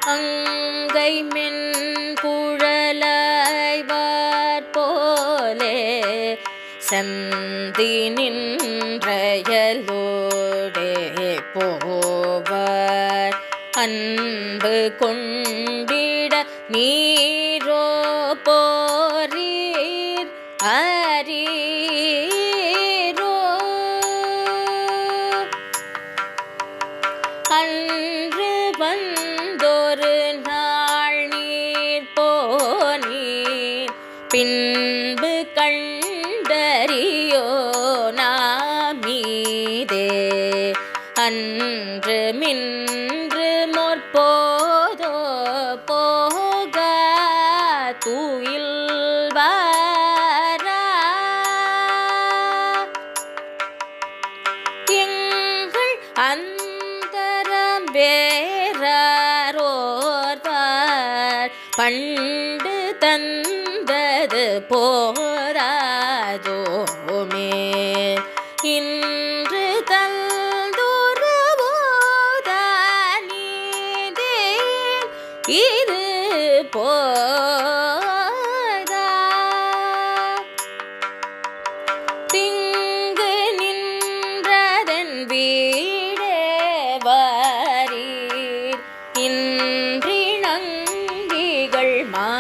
அங்கை மென் குழலாய்வார் போலே சந்தி நின்றயலோடே போவார் அன்பு கொண்டிட நீரோ போரீர் அரீரோ அன்று வந்தொரு நாள் நீர் போனீர் பின்பு கண்டறியோ நாமீதே அன்று மின்று முற்போதோ போக தூயில் வாரா எங்கள் அந்தரம் வேறாரோர்வார் பண்டு தந்தது போராதோமே இன்று தந்துருவோதானீதே இது போதா திங்கு நின்றதன் வீடே வாரீர் இன்றி நங்கிகள்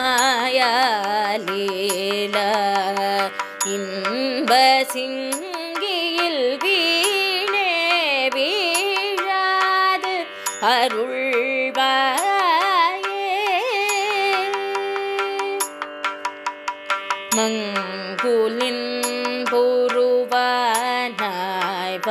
மாயாலீல இன்ப சிங்கியில் வீணே வீழாது அருள்வாயே மங்குலின் பொருவானாய்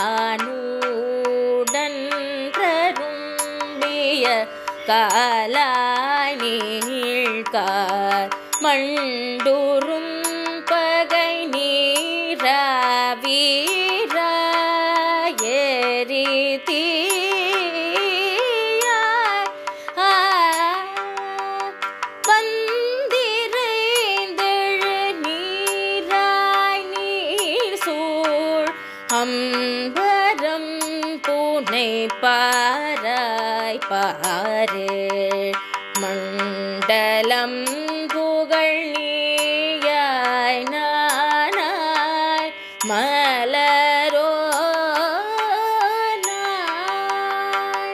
வானூடன்றரும்பிய காலாய் நீழ்கார் மண்டுரும் பகை நீரா வீரா ஏரி தீயாய் ஆ வந்திரைந்தெழு நீராய் நீர் சூழ் அம்பரம் பூனை பாராய் பாரே மண்டலம் புகழ் நீயாய் நானாய் மலரோ நாய்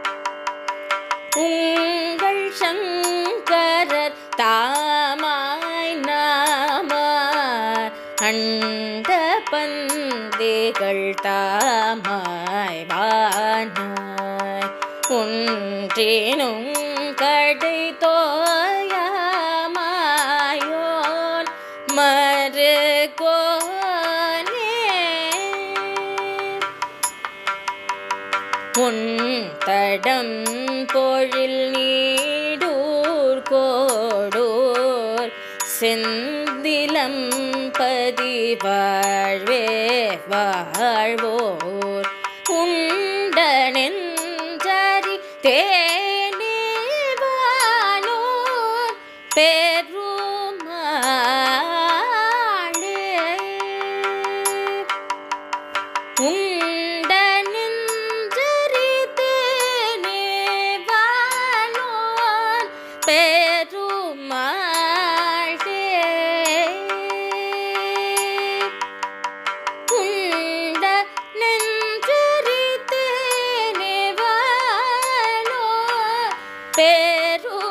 உங்கள் சங்கரர் தாமாய் நாமார் அண்ட பந்திகள் தாமாய் வானாய் ஒன்றேனும் கடை தோயமாயோன் மறு உன் தடம் பொழில் நீடூர் கோடூர் செந்திலம் பதி வாழ்வே வாழ்வோர் உண்ட நெஞ்சரி தேனே வானோர் பெருமாளே உண்ட நெஞ்சரித்து நேவானோன் பெருமாளே உண்ட நெஞ்சரித்து நேவானோன் பெருமாளே